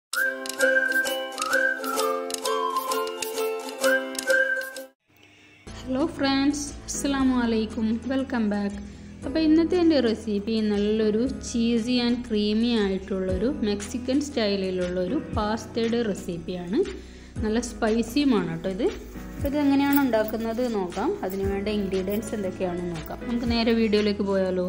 hello friends അസ്സാം വലൈക്കും welcome back അപ്പോൾ ഇന്നത്തെ എൻ്റെ റെസിപ്പി നല്ലൊരു ചീസി ആൻഡ് ക്രീമി ആയിട്ടുള്ളൊരു മെക്സിക്കൻ സ്റ്റൈലിലുള്ളൊരു പാസ്തയുടെ റെസിപ്പിയാണ് നല്ല സ്പൈസിയുമാണ് കേട്ടോ ഇത് അപ്പോൾ ഇത് എങ്ങനെയാണ് ഉണ്ടാക്കുന്നത് നോക്കാം അതിന് വേണ്ട ഇൻഗ്രീഡിയൻസ് എന്തൊക്കെയാണെന്ന് നോക്കാം നമുക്ക് നേരെ വീഡിയോയിലേക്ക് പോയാലോ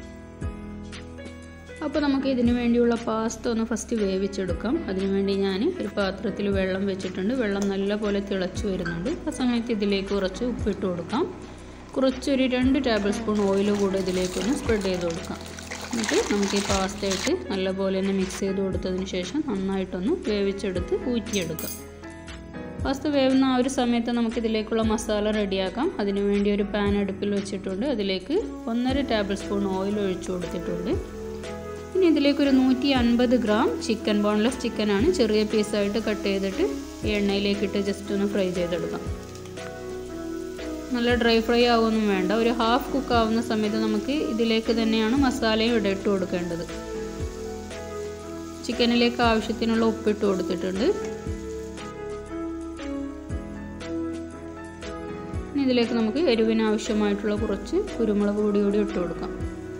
അപ്പോൾ നമുക്ക് ഇതിന് വേണ്ടിയുള്ള പാസ്ത ഒന്ന് ഫസ്റ്റ് വേവിച്ചെടുക്കാം അതിനുവേണ്ടി ഞാൻ ഒരു പാത്രത്തിൽ വെള്ളം വെച്ചിട്ടുണ്ട് വെള്ളം നല്ലപോലെ തിളച്ച് വരുന്നുണ്ട് ആ സമയത്ത് ഇതിലേക്ക് കുറച്ച് ഉപ്പിട്ട് കൊടുക്കാം കുറച്ചൊരു രണ്ട് ടേബിൾ സ്പൂൺ ഓയിൽ കൂടെ ഇതിലേക്കൊന്ന് സ്പ്രെഡ് ചെയ്ത് കൊടുക്കാം എന്നിട്ട് നമുക്ക് ഈ പാസ്ത ഇട്ട് നല്ലപോലെ ഒന്ന് മിക്സ് ചെയ്ത് കൊടുത്തതിന് ശേഷം നന്നായിട്ടൊന്ന് വേവിച്ചെടുത്ത് ഊറ്റിയെടുക്കാം പാസ്ത വേവുന്ന ആ ഒരു സമയത്ത് നമുക്കിതിലേക്കുള്ള മസാല റെഡിയാക്കാം അതിനുവേണ്ടി ഒരു പാൻ അടുപ്പിൽ വെച്ചിട്ടുണ്ട് അതിലേക്ക് ഒന്നര ടേബിൾ സ്പൂൺ ഓയിൽ ഒഴിച്ചു കൊടുത്തിട്ടുണ്ട് ഇനി ഇതിലേക്ക് ഒരു നൂറ്റി അൻപത് ഗ്രാം ചിക്കൻ ബോൺലെസ് ചിക്കനാണ് ചെറിയ പീസായിട്ട് കട്ട് ചെയ്തിട്ട് എണ്ണയിലേക്ക് ഇട്ട് ജസ്റ്റ് ഒന്ന് ഫ്രൈ ചെയ്തെടുക്കാം നല്ല ഡ്രൈ ഫ്രൈ ആവുമൊന്നും വേണ്ട ഒരു ഹാഫ് കുക്ക് ആവുന്ന സമയത്ത് നമുക്ക് ഇതിലേക്ക് തന്നെയാണ് മസാലയും ഇവിടെ ഇട്ട് കൊടുക്കേണ്ടത് ചിക്കനിലേക്ക് ആവശ്യത്തിനുള്ള ഉപ്പിട്ട് കൊടുത്തിട്ടുണ്ട് ഇനി ഇതിലേക്ക് നമുക്ക് എരിവിന് ആവശ്യമായിട്ടുള്ള കുറച്ച് കുരുമുളക് പൊടി കൂടി ഇട്ട് കൊടുക്കാം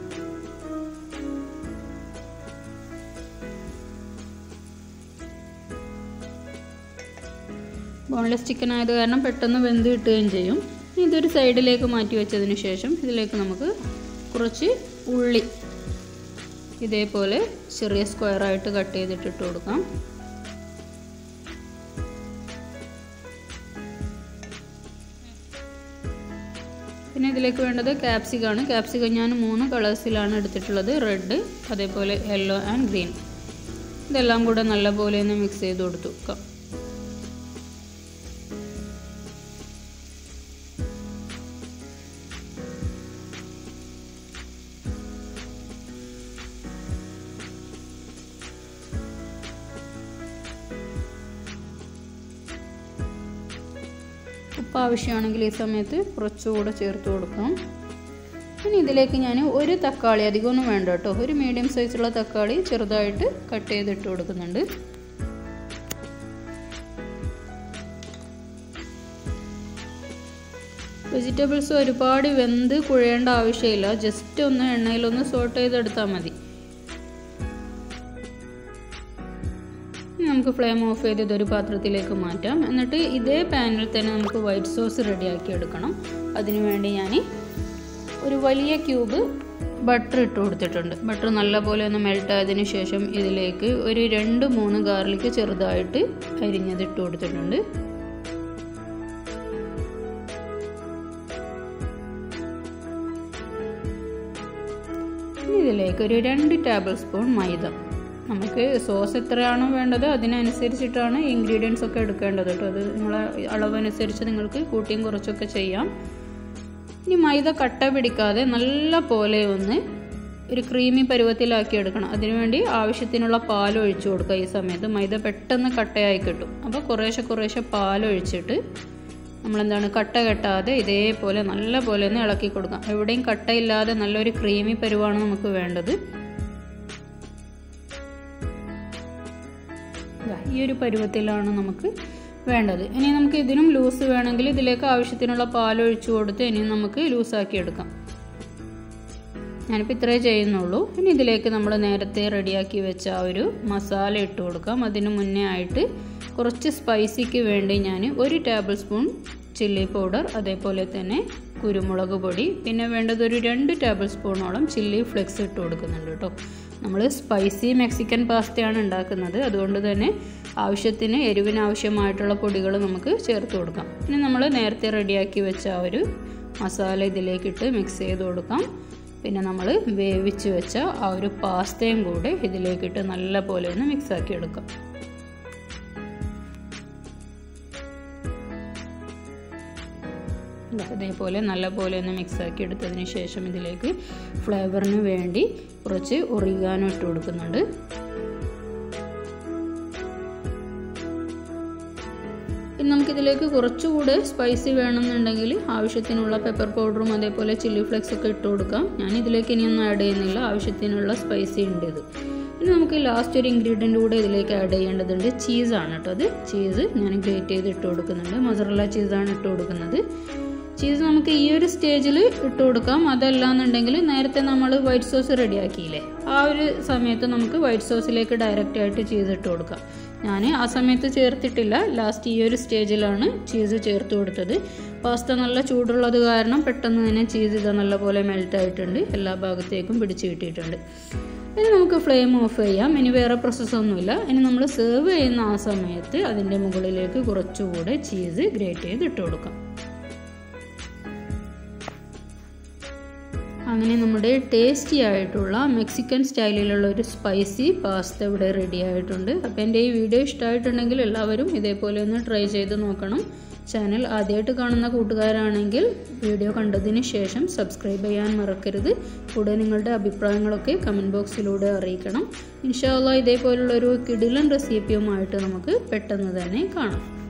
ബോൺലെസ് ചിക്കൻ ആയത് കാരണം പെട്ടെന്ന് വെന്ത് കിട്ടുകയും ചെയ്യും ഇതൊരു സൈഡിലേക്ക് മാറ്റി വെച്ചതിന് ശേഷം ഇതിലേക്ക് നമുക്ക് കുറച്ച് ഉള്ളി ഇതേപോലെ ചെറിയ സ്ക്വയറായിട്ട് കട്ട് ചെയ്തിട്ടിട്ട് കൊടുക്കാം പിന്നെ ഇതിലേക്ക് വേണ്ടത് ക്യാപ്സിക്കാണ് ക്യാപ്സിക്കം ഞാൻ മൂന്ന് കളേഴ്സിലാണ് എടുത്തിട്ടുള്ളത് റെഡ് അതേപോലെ യെല്ലോ ആൻഡ് ഗ്രീൻ ഇതെല്ലാം കൂടെ നല്ലപോലെ ഒന്ന് മിക്സ് ചെയ്ത് കൊടുത്തു വെക്കാം ഉപ്പ് ആവശ്യമാണെങ്കിൽ ഈ സമയത്ത് കുറച്ചുകൂടെ ചേർത്ത് കൊടുക്കാം ഇനി ഇതിലേക്ക് ഞാൻ ഒരു തക്കാളി അധികമൊന്നും വേണ്ട കേട്ടോ ഒരു മീഡിയം സൈസുള്ള തക്കാളി ചെറുതായിട്ട് കട്ട് ചെയ്തിട്ട് കൊടുക്കുന്നുണ്ട് വെജിറ്റബിൾസ് ഒരുപാട് വെന്ത് കുഴയേണ്ട ആവശ്യമില്ല ജസ്റ്റ് ഒന്ന് എണ്ണയിലൊന്ന് സോട്ട് ചെയ്തെടുത്താൽ മതി നമുക്ക് ഫ്ലെയിം ഓഫ് ചെയ്ത് ഇതൊരു പാത്രത്തിലേക്ക് മാറ്റാം എന്നിട്ട് ഇതേ പാനിൽ തന്നെ നമുക്ക് വൈറ്റ് സോസ് റെഡിയാക്കി എടുക്കണം അതിനുവേണ്ടി ഞാൻ ഒരു വലിയ ക്യൂബ് ബട്ടർ ഇട്ട് കൊടുത്തിട്ടുണ്ട് ബട്ടർ നല്ലപോലെ ഒന്ന് മെൽറ്റ് ആയതിനു ശേഷം ഇതിലേക്ക് ഒരു രണ്ട് മൂന്ന് ഗാർലിക്ക് ചെറുതായിട്ട് അരിഞ്ഞത് ഇട്ട് കൊടുത്തിട്ടുണ്ട് ഇതിലേക്ക് ഒരു രണ്ട് ടേബിൾ സ്പൂൺ മൈദ നമുക്ക് സോസ് എത്രയാണോ വേണ്ടത് അതിനനുസരിച്ചിട്ടാണ് ഇൻഗ്രീഡിയൻസ് ഒക്കെ എടുക്കേണ്ടത് കേട്ടോ അത് നിങ്ങളെ അളവനുസരിച്ച് നിങ്ങൾക്ക് കൂട്ടിയും കുറച്ചൊക്കെ ചെയ്യാം ഇനി മൈദ കട്ട പിടിക്കാതെ നല്ല പോലെ ഒന്ന് ഒരു ക്രീമി പരുവത്തിലാക്കി എടുക്കണം അതിനുവേണ്ടി ആവശ്യത്തിനുള്ള പാൽ ഒഴിച്ചു കൊടുക്കുക ഈ സമയത്ത് മൈദ പെട്ടെന്ന് കട്ടയായി കിട്ടും അപ്പോൾ കുറേശ്ശെ കുറേശ്ശെ പാൽ ഒഴിച്ചിട്ട് നമ്മളെന്താണ് കട്ട കെട്ടാതെ ഇതേപോലെ നല്ല പോലെ ഒന്ന് ഇളക്കി കൊടുക്കാം എവിടെയും കട്ടയില്ലാതെ നല്ലൊരു ക്രീമി പരുവാണ് നമുക്ക് വേണ്ടത് ഈ ഒരു പരുവത്തിലാണ് നമുക്ക് വേണ്ടത് ഇനി നമുക്ക് ഇതിനും ലൂസ് വേണമെങ്കിൽ ഇതിലേക്ക് ആവശ്യത്തിനുള്ള പാൽ ഒഴിച്ചു കൊടുത്ത് ഇനി നമുക്ക് ലൂസാക്കി എടുക്കാം ഞാനിപ്പോൾ ഇത്രേ ചെയ്യുന്നുള്ളൂ ഇനി ഇതിലേക്ക് നമ്മൾ നേരത്തെ റെഡിയാക്കി വെച്ച ആ ഒരു മസാല ഇട്ട് കൊടുക്കാം അതിന് മുന്നേ ആയിട്ട് കുറച്ച് സ്പൈസിക്ക് വേണ്ടി ഞാൻ ഒരു ടേബിൾ സ്പൂൺ ചില്ലി പൗഡർ അതേപോലെ തന്നെ കുരുമുളക് പൊടി പിന്നെ വേണ്ടത് ഒരു രണ്ട് ടേബിൾ സ്പൂണോളം ചില്ലി ഫ്ലെക്സ് ഇട്ട് കൊടുക്കുന്നുണ്ട് കേട്ടോ നമ്മൾ സ്പൈസി മെക്സിക്കൻ പാസ്തയാണ് ഉണ്ടാക്കുന്നത് അതുകൊണ്ട് തന്നെ ആവശ്യത്തിന് എരിവിന് ആവശ്യമായിട്ടുള്ള പൊടികൾ നമുക്ക് ചേർത്ത് കൊടുക്കാം ഇനി നമ്മൾ നേരത്തെ റെഡിയാക്കി വെച്ച ആ ഒരു മസാല ഇതിലേക്കിട്ട് മിക്സ് ചെയ്ത് കൊടുക്കാം പിന്നെ നമ്മൾ വേവിച്ച് വെച്ച ആ ഒരു പാസ്തയും കൂടെ ഇതിലേക്കിട്ട് നല്ല പോലെ ഒന്ന് മിക്സാക്കി എടുക്കാം ഇതേപോലെ നല്ല പോലെ ഒന്ന് മിക്സാക്കി എടുത്തതിന് ശേഷം ഇതിലേക്ക് ഫ്ലേവറിന് വേണ്ടി കുറച്ച് ഒറിഗാനോ ഇട്ട് കൊടുക്കുന്നുണ്ട് ഇനി നമുക്കിതിലേക്ക് കുറച്ചുകൂടെ സ്പൈസി വേണമെന്നുണ്ടെങ്കിൽ ആവശ്യത്തിനുള്ള പെപ്പർ പൗഡറും അതേപോലെ ചില്ലി ഫ്ലെക്സ് ഒക്കെ ഇട്ട് കൊടുക്കാം ഞാൻ ഇതിലേക്ക് ഇനിയൊന്നും ആഡ് ചെയ്യുന്നില്ല ആവശ്യത്തിനുള്ള സ്പൈസി ഉണ്ട് ഇത് ഇനി നമുക്ക് ലാസ്റ്റ് ഒരു ഇൻഗ്രീഡിയൻ്റ് കൂടെ ഇതിലേക്ക് ആഡ് ചെയ്യേണ്ടതുണ്ട് ചീസാണ് കേട്ടോ അത് ചീസ് ഞാൻ ഗ്രേറ്റ് ചെയ്ത് ഇട്ട് കൊടുക്കുന്നുണ്ട് മൊസറല്ല ചീസാണ് ഇട്ട് കൊടുക്കുന്നത് ചീസ് നമുക്ക് ഈ ഒരു സ്റ്റേജിൽ ഇട്ട് കൊടുക്കാം അതല്ല എന്നുണ്ടെങ്കിൽ നേരത്തെ നമ്മൾ വൈറ്റ് സോസ് റെഡിയാക്കിയില്ലേ ആ ഒരു സമയത്ത് നമുക്ക് വൈറ്റ് സോസിലേക്ക് ഡയറക്റ്റ് ആയിട്ട് ചീസ് ഇട്ട് കൊടുക്കാം ഞാൻ ആ സമയത്ത് ചേർത്തിട്ടില്ല ലാസ്റ്റ് ഈ ഒരു സ്റ്റേജിലാണ് ചീസ് ചേർത്ത് കൊടുത്തത് പാസ്ത നല്ല ചൂടുള്ളത് കാരണം പെട്ടെന്ന് തന്നെ ചീസ് ഇത് നല്ലപോലെ മെൽറ്റ് ആയിട്ടുണ്ട് എല്ലാ ഭാഗത്തേക്കും പിടിച്ച് കിട്ടിയിട്ടുണ്ട് ഇനി നമുക്ക് ഫ്ലെയിം ഓഫ് ചെയ്യാം ഇനി വേറെ പ്രോസസ്സൊന്നുമില്ല ഇനി നമ്മൾ സെർവ് ചെയ്യുന്ന ആ സമയത്ത് അതിൻ്റെ മുകളിലേക്ക് കുറച്ചുകൂടെ ചീസ് ഗ്രേറ്റ് ചെയ്ത് ഇട്ട് കൊടുക്കാം അങ്ങനെ നമ്മുടെ ടേസ്റ്റി ആയിട്ടുള്ള മെക്സിക്കൻ സ്റ്റൈലിലുള്ള ഒരു സ്പൈസി പാസ്ത ഇവിടെ റെഡി ആയിട്ടുണ്ട് അപ്പോൾ എൻ്റെ ഈ വീഡിയോ ഇഷ്ടമായിട്ടുണ്ടെങ്കിൽ എല്ലാവരും ഇതേപോലെ ഒന്ന് ട്രൈ ചെയ്ത് നോക്കണം ചാനൽ ആദ്യമായിട്ട് കാണുന്ന കൂട്ടുകാരാണെങ്കിൽ വീഡിയോ കണ്ടതിന് ശേഷം സബ്സ്ക്രൈബ് ചെയ്യാൻ മറക്കരുത് കൂടെ നിങ്ങളുടെ അഭിപ്രായങ്ങളൊക്കെ കമൻറ്റ് ബോക്സിലൂടെ അറിയിക്കണം ഇൻഷാല്ല ഇതേപോലുള്ളൊരു കിടിലൻ റെസിപ്പിയുമായിട്ട് നമുക്ക് പെട്ടെന്ന് തന്നെ കാണാം